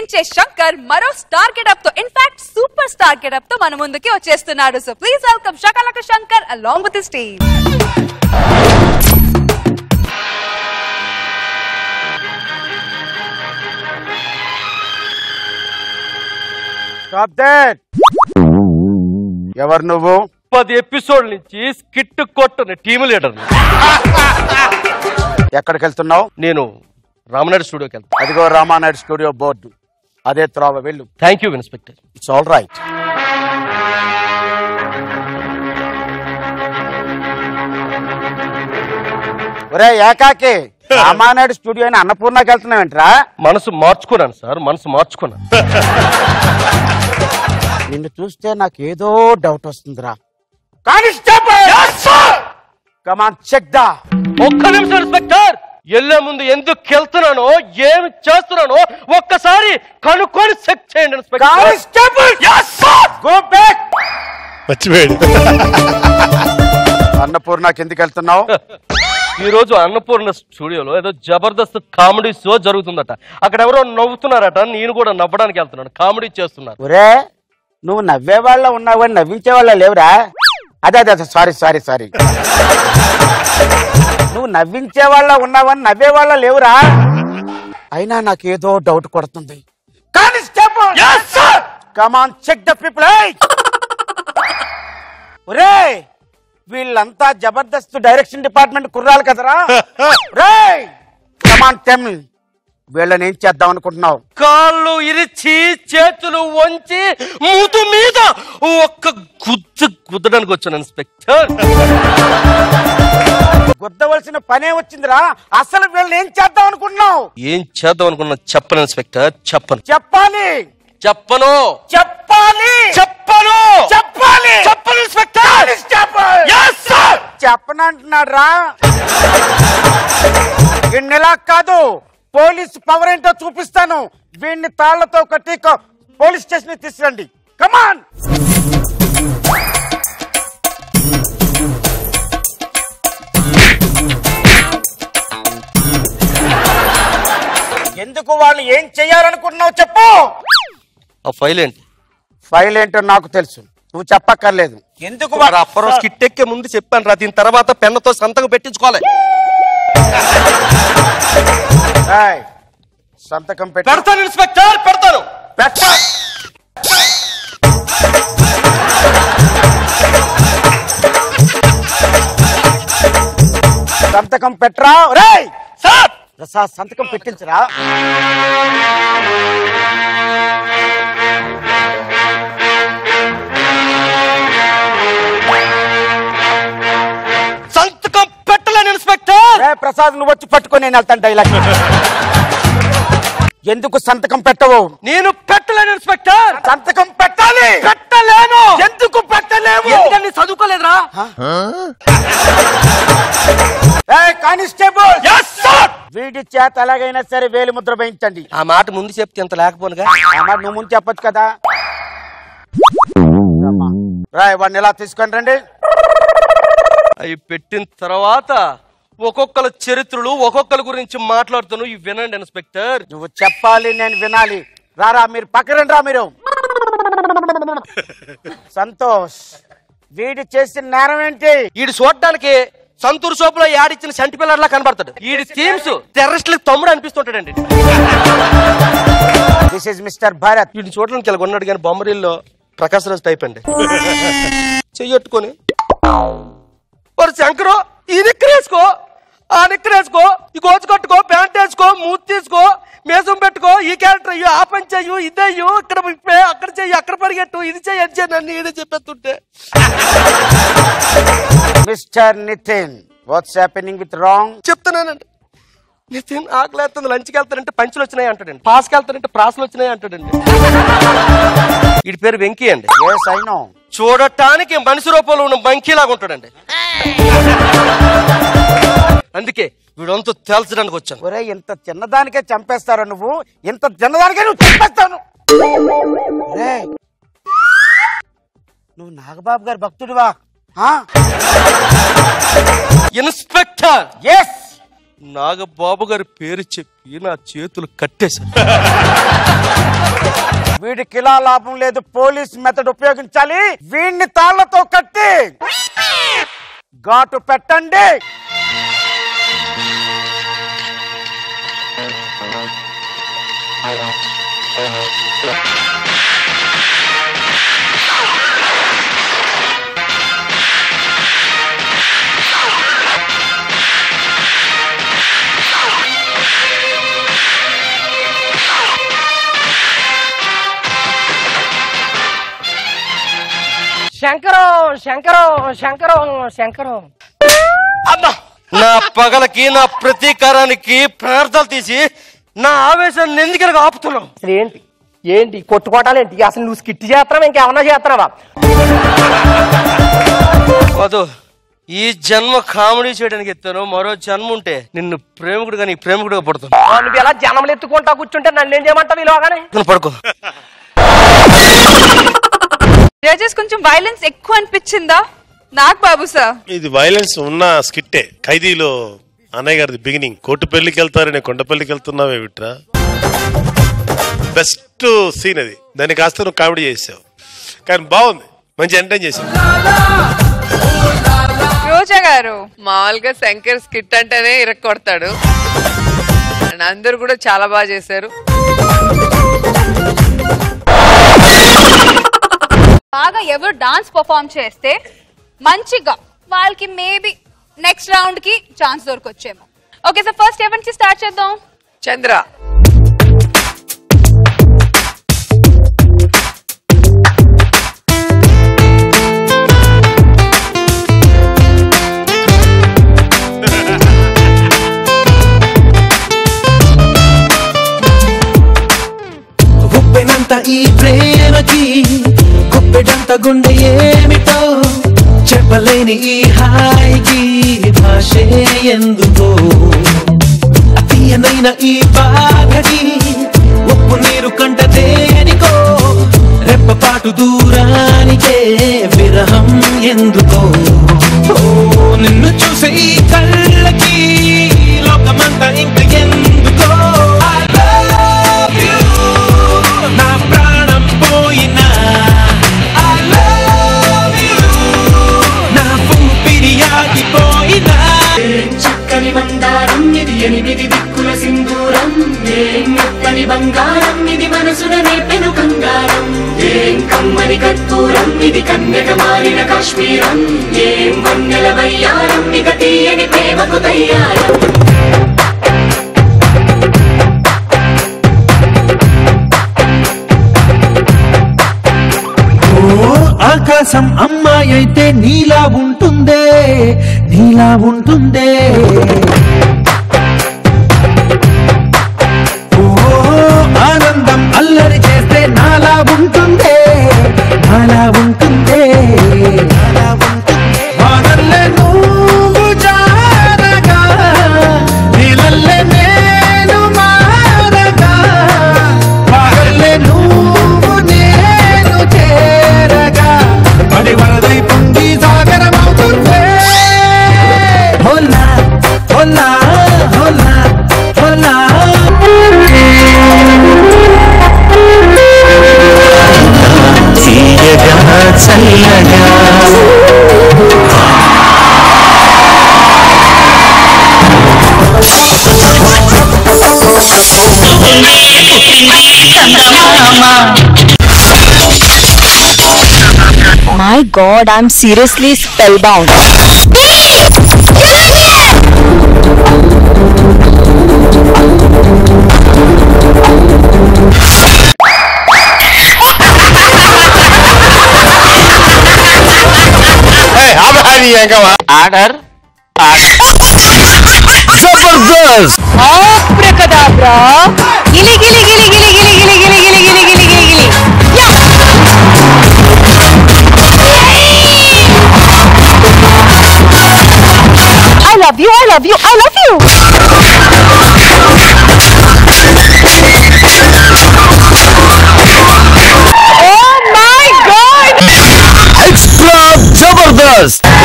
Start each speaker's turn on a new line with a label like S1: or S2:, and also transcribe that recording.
S1: నవ్వించే శంకర్ మరో star getup తో in fact super star getup తో మన ముందుకి వచ్చేస్తున్నాడు so please welcome Shakalaka Shankar along with his team
S2: stop that ఎవరు నువ్వు
S3: పది ఎపిసోడ్ నుంచి స్కిట్ కొట్టని టీమ్ లీడర్
S2: ఎక్కడికి వెళ్తున్నావు
S3: నేను రామనాయుడు స్టూడియోకి వెళ్తాను
S2: అదిగో రామానాయుడు స్టూడియో బోర్డు అదే త్రోవ వెళ్ళు
S3: thank you inspector
S2: it's all right ఒరే ఏకాకి రామానాయుడు స్టూడియో అని అన్నపూర్ణకి వెళ్తున్నావేంట్రా
S3: మనసు మార్చుకున్నాను సార్ మనసు మార్చుకున్నాను
S2: నిన్ను చూస్తే నాకు ఏదో డౌట్ వస్తుందిరా కానిస్టేబుల్ కమాన్ చెక్ దా
S3: ఒక్క నిమిషం ఇన్స్పెక్టర్ వెళ్ళే ముందు ఎందుకు వెళ్తున్నానో ఏమి చేస్తున్నానో ఒక్కసారి కనుక్కొని చెక్ చేయండి ఇన్స్పెక్టర్
S2: కానిస్టేబుల్ గో బ్యాక్
S4: మర్చిపోయాడు
S2: అన్నపూర్ణకి ఎందుకు వెళ్తున్నావు
S3: ఈ రోజు అన్నపూర్ణ స్టూడియోలో ఏదో జబర్దస్త్ కామెడీ షో జరుగుతుందట అక్కడ ఎవరో నవ్వుతున్నారట నేను కూడా నవ్వడానికి వెళ్తున్నాను కామెడీ చేస్తున్నారు
S2: ఒరే నువ్వు నవ్వే వాళ్ళ ఉన్నావు అని నవ్వించే వాళ్ళ లేవురా అదే అదే అదే సారీ సారీ సారీ నువ్వు నవ్వించే వాళ్ళ ఉన్నావని నవ్వే వాళ్ళ లేవురా అయినా నాకేదో డౌట్ కొడుతుంది constable come on check the people ఒరే వీళ్ళంతా జబర్దస్త్ డైరెక్షన్ డిపార్ట్మెంట్ కుర్రాలు కదరా రే కమాన్ టెమ్ వీళ్ళని ఏం చేద్దాం అనుకుంటున్నావు
S3: కాళ్ళు ఇరిచి చేతులు వంచి మూతు మీద ఒక్క గుద్దు గుద్దడానికి వచ్చాను ఇన్స్పెక్టర్
S2: గుద్దవలసిన పనే వచ్చిందిరా అసలు వీళ్ళని ఏం చేద్దాం అనుకుంటున్నావు
S3: ఏం చేద్దాం అనుకున్నా చెప్పను ఇన్స్పెక్టర్ చెప్పను
S2: చెప్పాలి
S3: చెప్పను
S2: చెప్పాలి
S3: చెప్పను
S2: చెప్పాలి
S3: చెప్పను ఇన్స్పెక్టర్ Yes, sir.
S2: చెప్పనంటున్నాడు రా ఇలా కాదు పోలీస్ పవర్ ఏంటో చూపిస్తాను వీడిని తాళ్లతో కట్టి కొ- పోలీస్ స్టేషన్ తీసుకురండి కమాన్ ఎందుకు వాళ్ళు ఏం చెయ్యాలనుకుంటున్నావు చెప్పు
S3: ఆ ఫైల్ ఏంటి
S2: ఫైల్ ఏంటో నాకు తెలుసు నువ్వు చెప్పక్కర్లేదు ఎందుకు
S3: మరి అప్పరం స్కిట్ ఎక్కే ముందు చెప్పాను రా దీని తర్వాత పెన్నతో సంతకం పెట్టించుకోవాలి
S2: ఏయ్, సంతకం పెట్టు
S3: పెడతాను ఇన్స్పెక్టర్ పెడతాను
S2: పెట్ట సంతకం పెట్టరా రేయ్
S3: సార్
S2: ప్రసాద్ సంతకం పెట్టించరా
S3: సంతకం పెట్టలేను ఇన్స్పెక్టర్
S2: రే ప్రసాద్ నువ్వు వచ్చి పట్టుకొని నేను వెళ్తాను డైలాగ్ ఎందుకు సంతకం పెట్టవు
S3: నేను పెట్టలేను ఇన్స్పెక్టర్
S2: సంతకం పెట్టాలి
S3: పెట్టలేను
S2: ఎందుకు పెట్టలేవు
S3: ఎందుకని చదువుకోలేదురా
S2: ఏయ్, కానిస్టేబుల్
S3: Yes, sir.
S2: వీడి చేత ఎలాగైనా సరే వేలి ముద్ర వేయించండి
S3: ఆ మాట ముందు చెప్తే ఇంత లేకపోనుగా
S2: ఆ మాట నువ్వు ముందు చెప్పొచ్చు కదా రాయ్ వాడిని ఎలా తీసుకొని రండి
S3: అవి పెట్టిన తర్వాత ఒక్కొక్కల చరిత్రలు ఒక్కొక్కల గురించి మాట్లాడుతాను ఇవి వినండి ఇన్స్పెక్టర్
S2: నువ్వు చెప్పాలి నేను వినాలి రారా మీరు పక్కరండి రా మీరు సంతోష్ వీడి చేసిన నేరం ఏంటి
S3: వీడు చూడడానికి సంతూర్ సోపులో యాడిచ్చిన సంటి పిల్లర్లా కనబడతాడు వీడి థీమ్స్ టెర్రరిస్టులకు తమ్ముడు అనిపిస్తుంటాడండి
S2: దిస్ ఇస్ మిస్టర్ భరత్
S3: వీడిని చూడడానికి ఇలా ఉన్నాడు కానీ బొమ్మరిల్లో ప్రకాశ్ రాజ్ టైప్ అండి చెయ్యట్టుకొని మరి శంకరు ఈ నిక్కర్ వేసుకో ఆ నిక్కర్ వేసుకో ఈ గోచు కట్టుకో ప్యాంట్ వేసుకో మూతి తీసుకో మేసం పెట్టుకో ఈ క్యారెక్టర్ అయ్యో ఆ పని చెయ్యు ఇదయ్యు ఇక్కడ విప్పే, అక్కడ చెయ్యి అక్కడ పరిగెట్టు ఇది చెయ్యి అది చెయ్యి నన్ను ఈడే చెప్పేస్తుంటే
S2: mister Nithin what's happening with wrong
S3: చెప్తున్నానండి నితిన్ ఆకలేస్తుంది లంచ్కి వెళ్తానంటే పంచులు వచ్చినాయి అంటాడండి పాస్కి వెళ్తానంటే ప్రాసలు వచ్చినాయి అంటాడండి వీడి పేరు వెంకీ అండి
S2: ఎస్ ఐ నో
S3: చూడటానికి మనిషి రూపంలో ఉన్న బంకీలాగా ఉంటాడండి అందుకే వీడంతా తేల్చడానికి వచ్చాను
S2: ఒరే ఇంత చిన్నదానికే చంపేస్తారా నువ్వు ఇంత చిన్నదానికే నువ్వు చంపేస్తాను ఒరేయ్, నువ్వు నాగబాబు గారి భక్తుడివా
S3: ఇన్స్పెక్టర్
S2: ఎస్
S3: నాగబాబు గారి పేరు చెప్పి నా చేతులు కట్టేశారు
S2: వీడికి ఇలా లాభం లేదు పోలీస్ మెథడ్ ఉపయోగించాలి వీడిని తాళ్లతో కట్టి ఘాటు పెట్టండి
S4: శంకరం శంకరం శంకరం శంకరం
S3: నా పగలకి నా ప్రతీకారానికి ప్రార్థనలు తీసి నా ఆవేశాన్ని ఎందుకు ఆపుతున్నావు
S4: అసలు ఏంటి ఏంటి కొట్టుకోవటాలేంటి అసలు నువ్వు స్కిట్ చేస్తున్నావా ఇంకేమన్నా చేస్తున్నావా
S3: వదు ఈ జన్మ కామెడీ చేయడానికి ఎత్తాను మరో జన్మ ఉంటే నిన్ను ప్రేమికుడుగా నీ ప్రేమికుడుగా పడుతాను
S4: ఆ, నువ్వు ఇలా జనములు ఎత్తుకుంటా కూర్చుంటే నన్ను ఏం చేయమంటావు ఇలాగానే
S3: నువ్వు పడుకో
S1: జడ్జెస్ కొంచెం వైలెన్స్ ఎక్కువ అనిపించిందా నాకు బాబు సార్
S5: ఇది వైలెన్స్ ఉన్న స్కిట్టే ఖైదీలో అన్నయ్య గారిది బిగినింగ్ కోర్టు పెళ్లికి వెళ్తారు నేను కొండపల్లికి వెళ్తున్నావే విట్రా బెస్ట్ సీన్ అది దాన్ని కాస్త నువ్వు కామెడీ చేసావు కానీ బాగుంది మంచి ఎంటర్టైన్ చేసావు
S1: రోజా గారు
S6: మామూలుగా శంకర్ స్కిట్ అంటేనే ఇరక్కొడతాడు అండ్ అందరూ కూడా చాలా బాగా చేశారు
S1: బాగా ఎవరు డాన్స్ పర్ఫామ్ చేస్తే మంచిగా వాళ్ళకి మేబీ నెక్స్ట్ రౌండ్ కి ఛాన్స్ దొరకొచ్చేమో ఓకే సార్ ఫస్ట్ ఎవరి నుంచి స్టార్ట్ చేద్దాం
S6: చంద్ర
S7: గుప్పెనంత ఈ ప్రేమకి గుప్పెడంత గుండె ఏమిటో చెప్పలేని ఈ హాయికి భాషే ఎందుకో తీయనైన ఈ బాధకి ఉప్పు నీరు కంట దేనికో రెప్పపాటు దూరానికే విరహం ఎందుకో ఓ నిన్ను చూసే ఈ కళ్ళకి లోకమంతా ఇంక ఎందుకో I love you. నా ప్రాణం పోయినా I love you. నా ఊపిరి ఆగిపోయినా
S8: చక్కని మందారం ఇది ఎనిమిది దిక్కుల సింధూరం ఏం మెత్తని బంగారం ఇది మనసున నేపెను కంగారం ఏం కమ్మని కర్పూరం ఇది కన్యక మారిన కాశ్మీరం ఏం వన్నెల వయ్యారం ఇక తీయని ప్రేమకు తయ్యారం
S7: ఓ ఆకాశం అమ్మాయి అయితే నీలా ఉంటుందే నీలా ఉంటుందే ఓ ఆనందం అల్లరి చేస్తే నాలా ఉంటుందే నాలా ఉంటుందే నాలా ఉంటుందే వానల్లే నువ్వు జారగా నీలల్లే నేను మారగా పగల్లే నువ్వు నేను చేరగా పడి వరదై పొంగి సాగరమవుతుందే హోలా హోలా హోలా హోలా తీయగా చల్లగా
S9: My god, I'm seriously spellbound.
S2: Order
S9: Abracadabra! Gili gili gili gili gili gili gili gili gili gili gili gili. Yeah! I love you, I love you, I love you! Oh my god!
S7: Extra Jabardasth